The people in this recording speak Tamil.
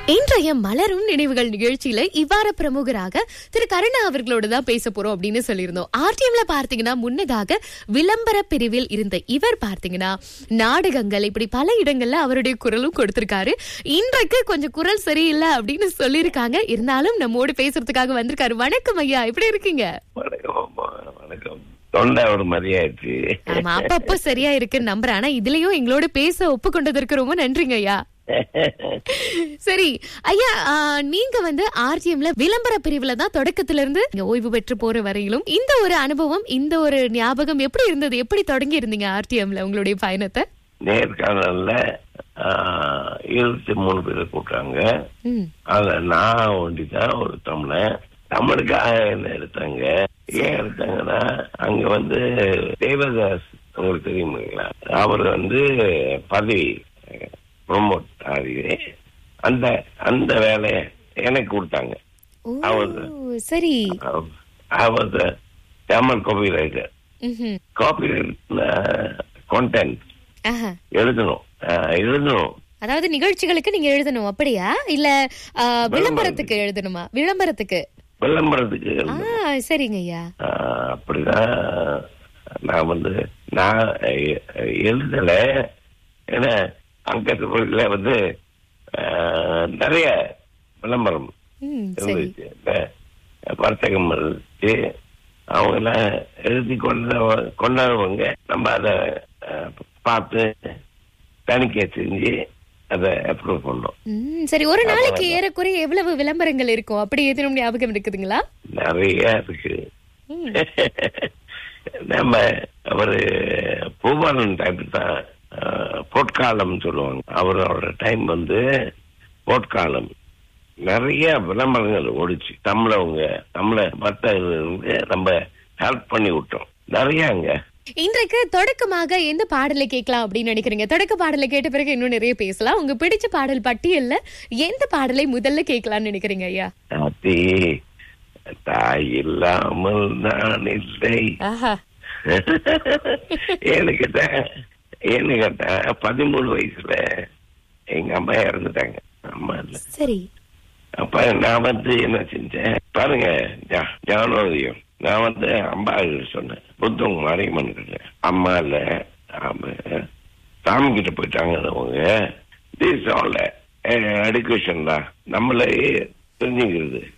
இன்றைய மலரும் நினைவுகள் நிகழ்ச்சியில இவ்வாற பிரமுகராக திரு கருணா அவர்களோட தான் பேச போறோம் அப்படின்னு சொல்லியிருந்தோம் ஆர்டிஎம்ல பார்த்தீங்கன்னா முன்னதாக விளம்பர பிரிவில் இருந்த இவர் பார்த்தீங்கன்னா நாடகங்கள் இப்படி பல இடங்கள்ல அவருடைய குரலும் கொடுத்திருக்காரு இன்றைக்கு கொஞ்சம் குரல் சரியில்லை அப்படின்னு சொல்லியிருக்காங்க இருந்தாலும் நம்மோடு பேசுறதுக்காக வந்திருக்காரு வணக்கம் ஐயா எப்படி இருக்கீங்க வணக்கம் அம்மா வணக்கம் தொண்டை ஒரு மாதிரியாயிடுச்சு ஆமா அப்பப்போ சரியா இருக்குன்னு நம்புறேன் ஆனா இதுலயும் எங்களோட பேச ஒப்புக்கொண்டதற்கு ரொம்ப நன்றிங்க ஐயா சரி ஐயா ஆ, நீங்க வந்து ஆர்ஜிஎம்ல விளம்பர பிரிவுல தான் தொடக்கத்துல இருந்து இங்க ஓய்வு பெற்று போற வரையிலும் இந்த ஒரு அனுபவம் இந்த ஒரு ஞாபகம் எப்படி இருந்தது எப்படி தொடங்கி இருந்தீங்க ஆர்டிஎம்ல உங்களுடைய பயணத்தை நேர்காணல்ல ஆஹ், இருபத்தி மூணு பேரை கூட்டாங்க ம் அதுல நான் ஒண்டிதான் ஒரு தமிழன் தமிழுக்காக என்ன எடுத்தாங்க ஏன் எடுத்தாங்கன்னா அங்க வந்து தேவதாஸ் உங்களுக்கு தெரியுங்களா அவர் வந்து பதவி ப்ரொமோட் ஆகி அந்த அந்த வேலையை எனக்கு கொடுத்தாங்க ஓ அவரு. சரி அவர் தமிழ் காப்பி ரைட்டர் ம்ஹும். காப்பி கான்டென்ட் ஆஹா. எழுதணும் ஆஹ், எழுதணும் அதாவது நிகழ்ச்சிகளுக்கு நீங்க எழுதணும் அப்படியா இல்ல ஆ, விளம்பரத்துக்கு எழுதணுமா விளம்பரத்துக்கு விளம்பரத்துக்கு ஆ எழுதணும் சரிங்க ஐயா ஆஹ், அப்படிதான் நான் வந்து நான் எ- எழுதல ஏன்னா அங்க தொழில வந்து ஆஹ், நிறைய விளம்பரம் ம் சரி இருந்துச்சு இந்த வர்த்தகம் இருந்துச்சு அவங்க எல்லாம் எழுதி கொண்ட கொண்டாடுவாங்க நம்ம அதை அஹ், பார்த்து தணிக்கை செஞ்சு அதை அப்ரூவ் பண்ணோம் ம் சரி ஒரு நாளைக்கு ஏறக்குறைய எவ்வளவு விளம்பரங்கள் இருக்கும் அப்படி எதுவும் ஞாபகம் இருக்குதுங்களா நிறைய இருக்கு ம். நம்ம அவரு பூபாலன் டைம் தான் அஹ், பொற்காலம் சொல்லுவாங்க அவரோட டைம் வந்து பொற்காலம் நிறைய விளம்பரங்கள் ஓடிச்சு தமிழவங்க தமிழ மற்ற நம்ம ஹெல்ப் பண்ணி விட்டோம் நிறைய அங்க இன்றைக்கு தொடக்கமாக எந்த பாடலை கேட்கலாம் அப்படின்னு நினைக்கிறீங்க தொடக்க பாடலை கேட்ட பிறகு இன்னும் நிறைய பேசலாம் உங்க பிடிச்ச பாடல் பட்டியல்ல எந்த பாடலை முதல்ல கேட்கலாம்னு நினைக்கிறீங்க ஐயா தாத்தி தாய் இல்லாமல் நான் இல்லை ஆஹா ஏன்னு கேட்டா ஏன்னு கேட்டா பதிமூணு வயசுல எங்க அம்மா இறந்துட்டாங்க அம்மா இல்ல சரி அப்ப நான் வந்து என்ன செஞ்சேன் பாருங்க ஞா- ஞானோதயம் நான் வந்து அம்மா சொன்னேன் புத்தவங்க மாரியம்மன் கிட்ட அம்மா இல்ல ஆமா. சாமி கிட்ட போயிட்டாங்க அவங்க திஸ் ஆல் எடுக்கேஷன் தான் நம்மளே தெரிஞ்சுக்கிறது